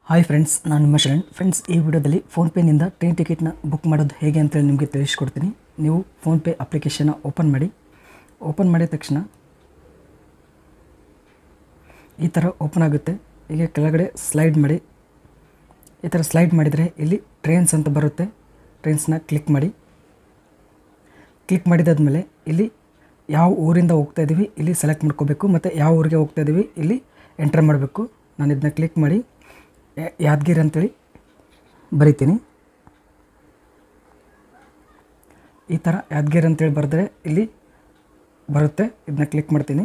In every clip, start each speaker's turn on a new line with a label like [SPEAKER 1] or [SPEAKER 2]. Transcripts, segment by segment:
[SPEAKER 1] hi friends ನಾನು ನಿಮ್ಮ Sharan friends ಈ ವಿಡಿಯೋದಲ್ಲಿ ಫೋನ್ಪೇನಿಂದ ಟ್ರೈನ್ ಟಿಕೆಟ್ನ ಬುಕ್ ಮಾಡೋದು ಹೇಗೆ ಅಂತೇಳಿ ನಿಮಗೆ ತಿಳಿಸ್ಕೊಡ್ತೀನಿ ನೀವು ಫೋನ್ಪೇ ಅಪ್ಲಿಕೇಶನ್ನ ಓಪನ್ ಮಾಡಿ ಓಪನ್ ಮಾಡಿದ ತಕ್ಷಣ ಈ ಥರ ಓಪನ್ ಆಗುತ್ತೆ ಈಗ ಕೆಳಗಡೆ ಸ್ಲೈಡ್ ಮಾಡಿ ಈ ಥರ ಸ್ಲೈಡ್ ಮಾಡಿದರೆ ಇಲ್ಲಿ ಟ್ರೈನ್ಸ್ ಅಂತ ಬರುತ್ತೆ ಟ್ರೈನ್ಸ್ನ ಕ್ಲಿಕ್ ಮಾಡಿ ಕ್ಲಿಕ್ ಮಾಡಿದಾದ್ಮೇಲೆ ಇಲ್ಲಿ ಯಾವ ಊರಿಂದ ಹೋಗ್ತಾ ಇದ್ದೀವಿ ಇಲ್ಲಿ ಸೆಲೆಕ್ಟ್ ಮಾಡ್ಕೋಬೇಕು ಮತ್ತು ಯಾವ ಊರಿಗೆ ಹೋಗ್ತಾ ಇದ್ದೀವಿ ಇಲ್ಲಿ ಎಂಟರ್ ಮಾಡಬೇಕು ನಾನು ಇದನ್ನ ಕ್ಲಿಕ್ ಮಾಡಿ ಯಾ- ಯಾದಗಿರಿ ಅಂತೇಳಿ ಬರಿತೀನಿ ಈ ಥರ ಯಾದಗಿರಿ ಅಂತೇಳಿ ಬರೆದ್ರೆ ಇಲ್ಲಿ ಬರುತ್ತೆ ಇದನ್ನ ಕ್ಲಿಕ್ ಮಾಡ್ತೀನಿ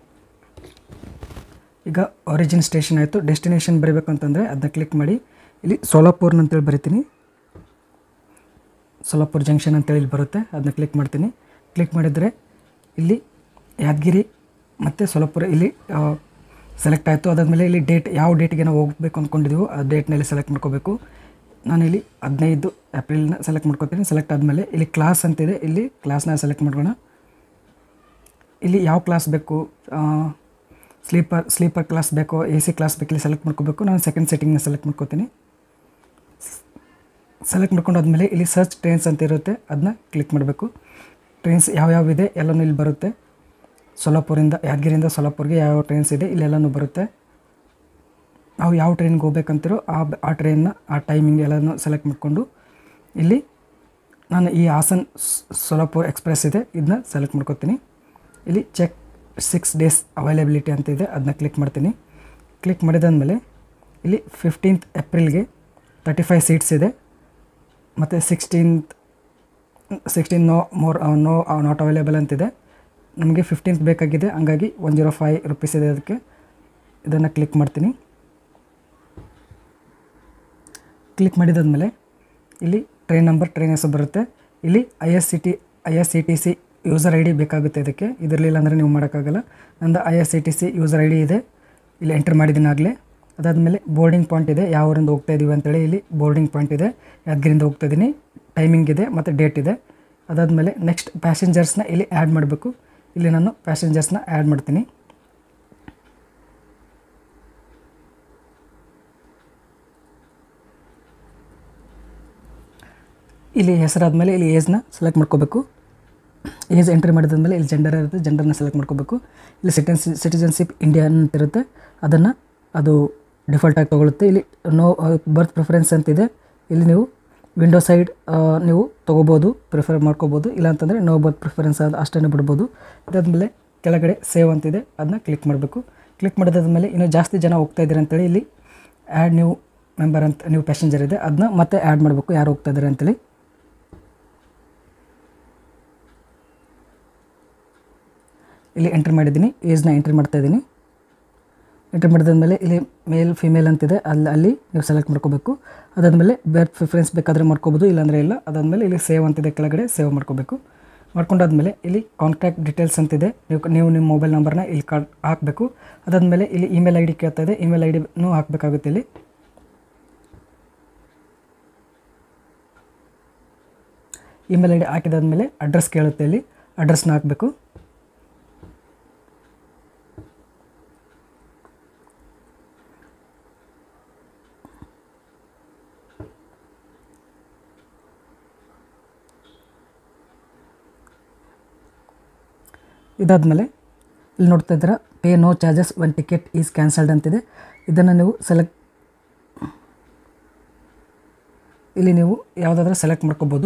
[SPEAKER 1] ಈಗ ಒರಿಜಿನ್ ಸ್ಟೇಷನ್ ಆಯಿತು ಡೆಸ್ಟಿನೇಷನ್ ಬರೀಬೇಕು ಅಂತಂದರೆ ಅದನ್ನ ಕ್ಲಿಕ್ ಮಾಡಿ ಇಲ್ಲಿ ಸೋಲಾಪುರ್ ಅಂತೇಳಿ ಬರಿತೀನಿ ಸೋಲಾಪುರ್ ಜಂಕ್ಷನ್ ಅಂತೇಳಿ ಇಲ್ಲಿ ಬರುತ್ತೆ ಅದನ್ನ ಕ್ಲಿಕ್ ಮಾಡ್ತೀನಿ ಕ್ಲಿಕ್ ಮಾಡಿದರೆ ಇಲ್ಲಿ ಯಾದಗಿರಿ ಮತ್ತು ಸೋಲಾಪುರ ಇಲ್ಲಿ ಸೆಲೆಕ್ಟ್ ಆಯಿತು ಅದಾದಮೇಲೆ ಇಲ್ಲಿ ಡೇಟ್ ಯಾವ ಡೇಟ್ಗೆ ನಾವು ಹೋಗಬೇಕು ಅಂದ್ಕೊಂಡಿದ್ದೀವೋ ಆ ಡೇಟ್ನಲ್ಲಿ ಸೆಲೆಕ್ಟ್ ಮಾಡ್ಕೋಬೇಕು ನಾನಿಲ್ಲಿ ಹದಿನೈದು ಏಪ್ರಿಲ್ನ ಸೆಲೆಕ್ಟ್ ಮಾಡ್ಕೊತೀನಿ ಸೆಲೆಕ್ಟ್ ಆದಮೇಲೆ ಇಲ್ಲಿ ಕ್ಲಾಸ್ ಅಂತಿದೆ ಇಲ್ಲಿ ಕ್ಲಾಸ್ನ ಸೆಲೆಕ್ಟ್ ಮಾಡ್ಕೋಣ ಇಲ್ಲಿ ಯಾವ ಕ್ಲಾಸ್ ಬೇಕು ಸ್ಲೀಪರ್ ಸ್ಲೀಪರ್ ಕ್ಲಾಸ್ ಬೇಕೋ ಎ ಸಿ ಕ್ಲಾಸ್ ಬೇಕು ಇಲ್ಲಿ ಸೆಲೆಕ್ಟ್ ಮಾಡ್ಕೋಬೇಕು ನಾನು ಸೆಕೆಂಡ್ ಸೆಟ್ಟಿಂಗ್ನ ಸೆಲೆಕ್ಟ್ ಮಾಡ್ಕೋತೀನಿ ಸೆಲೆಕ್ಟ್ ಮಾಡ್ಕೊಂಡಾದ್ಮೇಲೆ ಇಲ್ಲಿ ಸರ್ಚ್ ಟ್ರೈನ್ಸ್ ಅಂತ ಇರುತ್ತೆ ಅದನ್ನ ಕ್ಲಿಕ್ ಮಾಡಬೇಕು ಟ್ರೈನ್ಸ್ ಯಾವ್ಯಾವ ಇದೆ ಎಲ್ಲನೂ ಇಲ್ಲಿ ಬರುತ್ತೆ ಸೊಲಾಪುರಿಂದ ಯಾದಗಿರಿಯಿಂದ ಸೊಲಾಪುರ್ಗೆ ಯಾವ ಟ್ರೈನ್ಸ್ ಇದೆ ಇಲ್ಲೆಲ್ಲನೂ ಬರುತ್ತೆ ನಾವು ಯಾವ ಟ್ರೈನ್ಗೆ ಹೋಗ್ಬೇಕಂತಿರೋ ಆ ಆ ಟ್ರೈನ್ನ ಆ ಟೈಮಿಂಗ್ ಎಲ್ಲನೂ ಸೆಲೆಕ್ಟ್ ಮಾಡಿಕೊಂಡು ಇಲ್ಲಿ ನಾನು ಈ ಹಾಸನ್ ಸ್- ಸೊಲಾಪುರ್ ಎಕ್ಸ್ಪ್ರೆಸ್ ಇದೆ ಇದನ್ನ ಸೆಲೆಕ್ಟ್ ಮಾಡ್ಕೊತೀನಿ ಇಲ್ಲಿ ಚೆಕ್ ಸಿಕ್ಸ್ ಡೇಸ್ ಅವೈಲಬಿಲಿಟಿ ಅಂತ ಇದೆ ಅದನ್ನ ಕ್ಲಿಕ್ ಮಾಡ್ತೀನಿ ಕ್ಲಿಕ್ ಮಾಡಿದಾದ್ಮೇಲೆ ಇಲ್ಲಿ ಫಿಫ್ಟೀನ್ತ್ ಏಪ್ರಿಲ್ಗೆ ತರ್ಟಿ ಫೈವ್ ಸೀಟ್ಸ್ ಇದೆ ಮತ್ತು sixteenth sixteen no more no not available ಅಂತಿದೆ ನಮಗೆ ಫಿಫ್ಟೀನ್ತ್ ಬೇಕಾಗಿದೆ ಹಂಗಾಗಿ ಒನ್ ಜೀರೋ ಫೈವ್ ರುಪೀಸ್ ಇದೆ ಅದಕ್ಕೆ ಇದನ್ನು ಕ್ಲಿಕ್ ಮಾಡ್ತೀನಿ ಕ್ಲಿಕ್ ಮಾಡಿದಾದ್ಮೇಲೆ ಇಲ್ಲಿ ಟ್ರೈನ್ ನಂಬರ್ ಟ್ರೈನ್ ಹೆಸರು ಬರುತ್ತೆ ಇಲ್ಲಿ I S C T I S C T C user I D ಬೇಕಾಗುತ್ತೆ ಇದಕ್ಕೆ ಇದರಲಿಲ್ಲ ಅಂದರೆ ನೀವು ಮಾಡೋಕ್ಕಾಗಲ್ಲ ನಂದು I S C T C user I D ಇದೆ ಇಲ್ಲಿ ಎಂಟರ್ ಮಾಡಿದ್ದೀನಿ ಆಗಲೇ ಅದಾದಮೇಲೆ ಬೋರ್ಡಿಂಗ್ ಪಾಯಿಂಟ್ ಇದೆ ಯಾವ ಊರಿಂದ ಹೋಗ್ತಾ ಇದ್ದೀವಿ ಅಂತೇಳಿ ಇಲ್ಲಿ ಬೋರ್ಡಿಂಗ್ ಪಾಯಿಂಟ್ ಇದೆ ಯಾದಗಿರಿಂದ ಹೋಗ್ತಾ ಇದ್ದೀನಿ ಟೈಮಿಂಗ್ ಇದೆ ಮತ್ತು ಡೇಟ್ ಇದೆ ಅದಾದಮೇಲೆ ನೆಕ್ಸ್ಟ್ ಪ್ಯಾಸೆಂಜರ್ಸ್ನ ಇಲ್ಲಿ ಆ್ಯಡ್ ಮಾಡಬೇಕು ಇಲ್ಲಿ ನಾನು ಪ್ಯಾಸೆಂಜರ್ಸ್ನ ಆ್ಯಡ್ ಮಾಡ್ತೀನಿ ಇಲ್ಲಿ ಹೆಸರಾದ್ಮೇಲೆ ಇಲ್ಲಿ ಏಜ್ನ ಸೆಲೆಕ್ಟ್ ಮಾಡ್ಕೋಬೇಕು ಏಜ್ ಎಂಟ್ರಿ ಮಾಡಿದಾದ್ಮೇಲೆ ಇಲ್ಲಿ ಜೆಂಡರ್ ಇರುತ್ತೆ ಜೆಂಡರ್ನ ಸೆಲೆಕ್ಟ್ ಮಾಡ್ಕೋಬೇಕು ಇಲ್ಲಿ ಸಿಟಿನ್ಸ್ ಸಿಟಿಜನ್ಶಿಪ್ ಇಂಡಿಯಾ ಅಂತ ಇರುತ್ತೆ ಅದನ್ನು ಅದು ಡಿಫಾಲ್ಟಾಗಿ ತೊಗೊಳುತ್ತೆ ಇಲ್ಲಿ ನೋ ಬರ್ತ್ ಪ್ರಿಫರೆನ್ಸ್ ಅಂತಿದೆ ಇಲ್ಲಿ ನೀವು ವಿಂಡೋ ಸೈಡ್ ನೀವು ತೊಗೋಬೋದು ಪ್ರಿಫರ್ ಮಾಡ್ಕೋಬೋದು ಇಲ್ಲಾಂತಂದರೆ ನೋ ಬರ್ತ್ ಪ್ರಿಫರೆನ್ಸ್ ಅದು ಅಷ್ಟೇ ಬಿಡ್ಬೋದು ಇದಾದಮೇಲೆ ಕೆಳಗಡೆ ಸೇವ್ ಅಂತಿದೆ ಅದನ್ನ ಕ್ಲಿಕ್ ಮಾಡಬೇಕು ಕ್ಲಿಕ್ ಮಾಡಿದಾದ್ಮೇಲೆ ಇನ್ನೂ ಜಾಸ್ತಿ ಜನ ಹೋಗ್ತಾ ಇದ್ದೀರಿ ಅಂತೇಳಿ ಇಲ್ಲಿ ಆ್ಯಡ್ ನ್ಯೂ ಮೆಂಬರ್ ಅಂತ ನ್ಯೂ ಪ್ಯಾಸೆಂಜರ್ ಇದೆ ಅದನ್ನ ಮತ್ತೆ ಆ್ಯಡ್ ಮಾಡಬೇಕು ಯಾರು ಹೋಗ್ತಾ ಇದ್ದಾರೆ ಅಂತೇಳಿ ಇಲ್ಲಿ ಎಂಟ್ರಿ ಮಾಡಿದ್ದೀನಿ ಏಜ್ನ ಎಂಟ್ರಿ ಮಾಡ್ತಾ ಇದ್ದೀನಿ ಎಂಟ್ರಿ ಮಾಡಿದಾದ್ಮೇಲೆ ಇಲ್ಲಿ ಮೇಲ್ ಫಿಮೇಲ್ ಅಂತಿದೆ ಅಲ್ಲಿ ಅಲ್ಲಿ ನೀವು ಸೆಲೆಕ್ಟ್ ಮಾಡ್ಕೋಬೇಕು ಅದಾದಮೇಲೆ ಬೇರೆ ಪ್ರಿಫರೆನ್ಸ್ ಬೇಕಾದರೆ ಮಾಡ್ಕೋಬೋದು ಇಲ್ಲಾಂದರೆ ಇಲ್ಲ ಅದಾದಮೇಲೆ ಇಲ್ಲಿ ಸೇವ್ ಅಂತಿದೆ ಕೆಳಗಡೆ ಸೇವ್ ಮಾಡ್ಕೋಬೇಕು ಮಾಡ್ಕೊಂಡಾದ್ಮೇಲೆ ಇಲ್ಲಿ ಕಾಂಟ್ಯಾಕ್ಟ್ ಡೀಟೇಲ್ಸ್ ಅಂತಿದೆ ನೀವು ನೀವು ನಿಮ್ಮ ಮೊಬೈಲ್ ನಂಬರ್ನ ಇಲ್ಲಿ ಕಾರ್ಡ್ ಹಾಕಬೇಕು ಅದಾದಮೇಲೆ ಇಲ್ಲಿ ಇಮೇಲ್ ಐ ಡಿ ಕೇಳ್ತಾ ಇದೆ ಇಮೇಲ್ ಐ ಡಿನೂ ಹಾಕಬೇಕಾಗುತ್ತೆ ಇಲ್ಲಿ ಇಮೇಲ್ ಐ ಡಿ ಹಾಕಿದಾದ್ಮೇಲೆ ಅಡ್ರೆಸ್ ಕೇಳುತ್ತೆ ಇಲ್ಲಿ ಅಡ್ರೆಸ್ನ ಹಾಕಬೇಕು ಇದಾದಮೇಲೆ ಇಲ್ಲಿ ನೋಡ್ತಾ ಇದ್ದೀರಾ pay no charges one ticket is cancelled ಅಂತಿದೆ ಇದನ್ನು ನೀವು ಸೆಲೆಕ್ಟ್ ಇಲ್ಲಿ ನೀವು ಯಾವುದಾದ್ರೂ ಸೆಲೆಕ್ಟ್ ಮಾಡ್ಕೋಬೋದು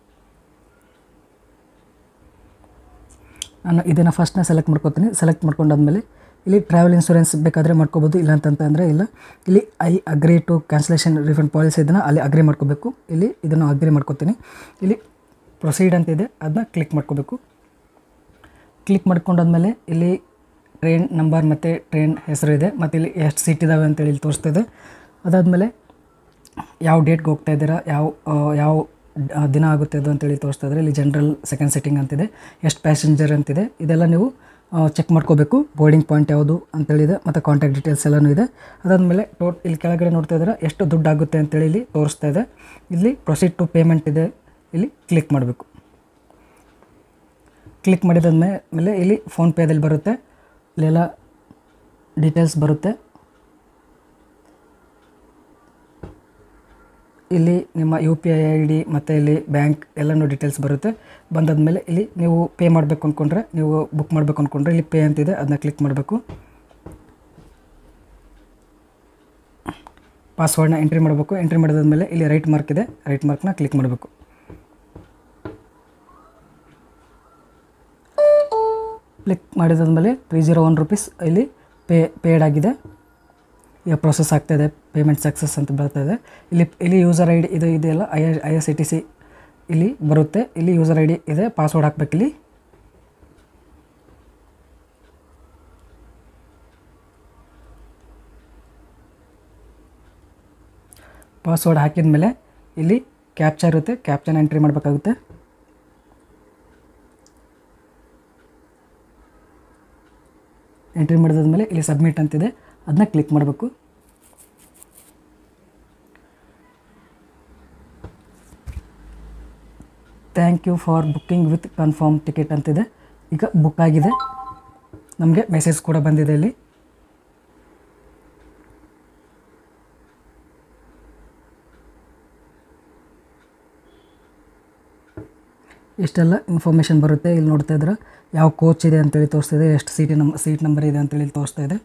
[SPEAKER 1] ನಾನು ಇದನ್ನು ಫಸ್ಟ್ನ ಸೆಲೆಕ್ಟ್ ಮಾಡ್ಕೊತೀನಿ ಸೆಲೆಕ್ಟ್ ಮಾಡ್ಕೊಂಡಾದ್ಮೇಲೆ ಇಲ್ಲಿ ಟ್ರಾವೆಲ್ ಇನ್ಶೂರೆನ್ಸ್ ಬೇಕಾದರೆ ಮಾಡ್ಕೋಬೋದು ಇಲ್ಲ ಅಂತಂತಂದರೆ ಇಲ್ಲ ಇಲ್ಲಿ I agree to cancellation refund policy ಇದನ್ನು ಅಲ್ಲಿ ಅಗ್ರಿ ಮಾಡ್ಕೋಬೇಕು ಇಲ್ಲಿ ಇದನ್ನು ಅಗ್ರಿ ಮಾಡ್ಕೋತೀನಿ ಇಲ್ಲಿ ಪ್ರೊಸೀಡ್ ಅಂತಿದೆ ಅದನ್ನ ಕ್ಲಿಕ್ ಮಾಡ್ಕೋಬೇಕು ಕ್ಲಿಕ್ ಮಾಡ್ಕೊಂಡಾದ್ಮೇಲೆ ಇಲ್ಲಿ ಟ್ರೈನ್ ನಂಬರ್ ಮತ್ತು ಟ್ರೈನ್ ಹೆಸರು ಇದೆ ಮತ್ತು ಇಲ್ಲಿ ಎಷ್ಟು ಸೀಟ್ ಇದ್ದಾವೆ ಅಂತೇಳಿ ಇಲ್ಲಿ ತೋರಿಸ್ತಾ ಇದೆ ಅದಾದಮೇಲೆ ಯಾವ ಡೇಟ್ಗೆ ಹೋಗ್ತಾ ಇದ್ದೀರಾ ಯಾವ ಆ, ಯಾವ ಆ, ದಿನ ಆಗುತ್ತೆ ಅದು ಅಂತೇಳಿ ತೋರಿಸ್ತಾ ಇದ್ದಾರೆ ಇಲ್ಲಿ ಜನರಲ್ ಸೆಕೆಂಡ್ ಸೆಟ್ಟಿಂಗ್ ಅಂತಿದೆ ಎಷ್ಟು ಪ್ಯಾಸೆಂಜರ್ ಅಂತಿದೆ ಇದೆಲ್ಲ ನೀವು ಚೆಕ್ ಮಾಡ್ಕೋಬೇಕು ಬೋರ್ಡಿಂಗ್ ಪಾಯಿಂಟ್ ಯಾವುದು ಅಂತೇಳಿದೆ ಮತ್ತು ಕಾಂಟ್ಯಾಕ್ಟ್ ಡೀಟೇಲ್ಸ್ ಎಲ್ಲನೂ ಇದೆ ಅದಾದಮೇಲೆ ಟೋಟ್ ಇಲ್ಲಿ ಕೆಳಗಡೆ ನೋಡ್ತಾ ಇದ್ದಾರೆ ಎಷ್ಟು ದುಡ್ಡು ಆಗುತ್ತೆ ಅಂತೇಳಿ ಇಲ್ಲಿ ತೋರಿಸ್ತಾ ಇದೆ ಇಲ್ಲಿ ಪ್ರೊಸೀಡ್ ಟು ಪೇಮೆಂಟ್ ಇದೆ ಇಲ್ಲಿ ಕ್ಲಿಕ್ ಮಾಡಬೇಕು ಕ್ಲಿಕ್ ಮಾಡಿದಾದ್ಮೇಲೆ ಮೇಲೆ ಇಲ್ಲಿ ಫೋನ್ಪೇದಲ್ಲಿ ಬರುತ್ತೆ ಇಲ್ಲೆಲ್ಲ ಡೀಟೇಲ್ಸ್ ಬರುತ್ತೆ ಇಲ್ಲಿ ನಿಮ್ಮ U P I I D ಮತ್ತು ಇಲ್ಲಿ ಬ್ಯಾಂಕ್ ಎಲ್ಲನೂ ಡೀಟೇಲ್ಸ್ ಬರುತ್ತೆ ಬಂದಾದ್ಮೇಲೆ ಇಲ್ಲಿ ನೀವು ಪೇ ಮಾಡಬೇಕು ಅಂದ್ಕೊಂಡ್ರೆ ನೀವು ಬುಕ್ ಮಾಡಬೇಕು ಅಂದ್ಕೊಂಡ್ರೆ ಇಲ್ಲಿ ಪೇ ಅಂತಿದೆ ಅದನ್ನ ಕ್ಲಿಕ್ ಮಾಡಬೇಕು ಪಾಸ್ವರ್ಡ್ನ ಎಂಟ್ರಿ ಮಾಡಬೇಕು ಎಂಟ್ರಿ ಮಾಡಿದಾದ್ಮೇಲೆ ಇಲ್ಲಿ ರೈಟ್ ಮಾರ್ಕ್ ಇದೆ ರೈಟ್ ಮಾರ್ಕ್ನ ಕ್ಲಿಕ್ ಮಾಡಬೇಕು ಕ್ಲಿಕ್ ಮಾಡಿದಾದ್ಮೇಲೆ ತ್ರೀ ಜೀರೋ ಒನ್ ರುಪೀಸ್ ಇಲ್ಲಿ ಪೇ ಪೇಡ್ ಆಗಿದೆ ಈಗ ಪ್ರೊಸೆಸ್ ಆಗ್ತಾಯಿದೆ ಪೇಮೆಂಟ್ ಸಕ್ಸಸ್ ಅಂತ ಬರ್ತಾ ಇದೆ ಇಲ್ಲಿ ಇಲ್ಲಿ ಯೂಸರ್ ಐ ಡಿ ಇದು ಇದೆಯಲ್ಲ I I S C T C ಇಲ್ಲಿ ಬರುತ್ತೆ ಇಲ್ಲಿ ಯೂಸರ್ ಐ ಡಿ ಇದೆ ಪಾಸ್ವರ್ಡ್ ಹಾಕ್ಬೇಕು ಇಲ್ಲಿ ಪಾಸ್ವರ್ಡ್ ಹಾಕಿದ ಮೇಲೆ ಇಲ್ಲಿ ಕ್ಯಾಪ್ಚಾ ಇರುತ್ತೆ ಕ್ಯಾಪ್ಚಾನ ಎಂಟ್ರಿ ಮಾಡಬೇಕಾಗುತ್ತೆ ಎಂಟ್ರಿ ಮಾಡಿದಾದ್ಮೇಲೆ ಇಲ್ಲಿ ಸಬ್ಮಿಟ್ ಅಂತಿದೆ ಅದನ್ನ ಕ್ಲಿಕ್ ಮಾಡಬೇಕು thank you for booking with confirm ticket ಅಂತಿದೆ ಈಗ ಬುಕ್ ಆಗಿದೆ ನಮಗೆ ಮೆಸೇಜ್ ಕೂಡ ಬಂದಿದೆ ಇಲ್ಲಿ ಇಷ್ಟೆಲ್ಲ ಇನ್ಫಾರ್ಮೇಷನ್ ಬರುತ್ತೆ ಇಲ್ಲಿ ನೋಡ್ತಾ ಇದ್ರೆ ಯಾವ ಕೋಚ್ ಇದೆ ಅಂತೇಳಿ ತೋರಿಸ್ತಾ ಇದೆ ಎಷ್ಟು ಸೀಟಿ ನಮ್ ಸೀಟ್ ನಂಬರ್ ಇದೆ ಅಂತೇಳಿ ಇಲ್ಲಿ ತೋರಿಸ್ತಾ ಇದೆ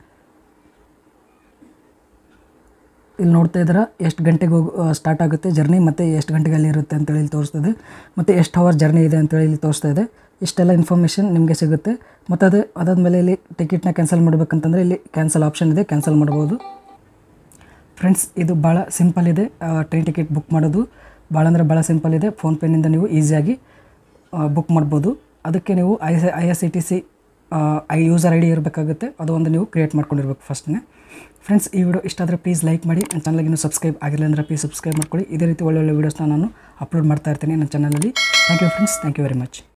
[SPEAKER 1] ಇಲ್ಲಿ ನೋಡ್ತಾ ಇದ್ರೆ ಎಷ್ಟು ಗಂಟೆಗೆ ಹೋಗಿ ಸ್ಟಾರ್ಟ್ ಆಗುತ್ತೆ ಜರ್ನಿ ಮತ್ತು ಎಷ್ಟು ಗಂಟೆಗೆ ಅಲ್ಲಿ ಇರುತ್ತೆ ಅಂತೇಳಿ ಇಲ್ಲಿ ತೋರಿಸ್ತಾ ಇದೆ ಮತ್ತು ಎಷ್ಟು ಅವರ್ ಜರ್ನಿ ಇದೆ ಅಂತೇಳಿ ಇಲ್ಲಿ ತೋರಿಸ್ತಾ ಇದೆ ಇಷ್ಟೆಲ್ಲ ಇನ್ಫಾರ್ಮೇಷನ್ ನಿಮಗೆ ಸಿಗುತ್ತೆ ಮತ್ತು ಅದು ಅದಾದಮೇಲೆ ಇಲ್ಲಿ ಟಿಕೆಟ್ನ ಕ್ಯಾನ್ಸಲ್ ಮಾಡಬೇಕಂತಂದರೆ ಇಲ್ಲಿ ಕ್ಯಾನ್ಸಲ್ ಆಪ್ಷನ್ ಇದೆ ಕ್ಯಾನ್ಸಲ್ ಮಾಡ್ಬೋದು ಫ್ರೆಂಡ್ಸ್ ಇದು ಭಾಳ ಸಿಂಪಲ್ ಇದೆ ಟ್ರೈನ್ ಟಿಕೆಟ್ ಬುಕ್ ಮಾಡೋದು ಭಾಳ ಅಂದರೆ ಭಾಳ ಸಿಂಪಲ್ ಇದೆ ಫೋನ್ಪೇನಿಂದ ನೀವು ಈಸಿಯಾಗಿ ಬುಕ್ ಮಾಡ್ಬೋದು ಅದಕ್ಕೆ ನೀವು I I S C T C I user I D ಇರಬೇಕಾಗುತ್ತೆ ಅದು ಒಂದು ನೀವು ಕ್ರಿಯೇಟ್ ಮಾಡ್ಕೊಂಡಿರ್ಬೇಕು ಫಸ್ಟ್ನೇ ಫ್ರೆಂಡ್ಸ್ ಈ ವಿಡಿಯೋ ಇಷ್ಟ ಆದರೆ ಪ್ಲೀಸ್ ಲೈಕ್ ಮಾಡಿ ನನ್ನ ಚಾನಲ್ಗೆ ಇನ್ನೂ ಸಬ್ಸ್ಕ್ರೈಬ್ ಆಗಿಲ್ಲ ಅಂದರೆ ಪ್ಲೀಸ್ ಸಬ್ಸ್ಕ್ರೈಬ್ ಮಾಡ್ಕೊಳ್ಳಿ ಇದೇ ರೀತಿ ಒಳ್ಳೊಳ್ಳೆ ವೀಡಿಯೋಸ್ನ ನಾನು ಅಪ್ಲೋಡ್ ಮಾಡ್ತಾ ಇರ್ತೀನಿ ನನ್ನ ಚಾನಲಲ್ಲಿ thank you friends thank you very much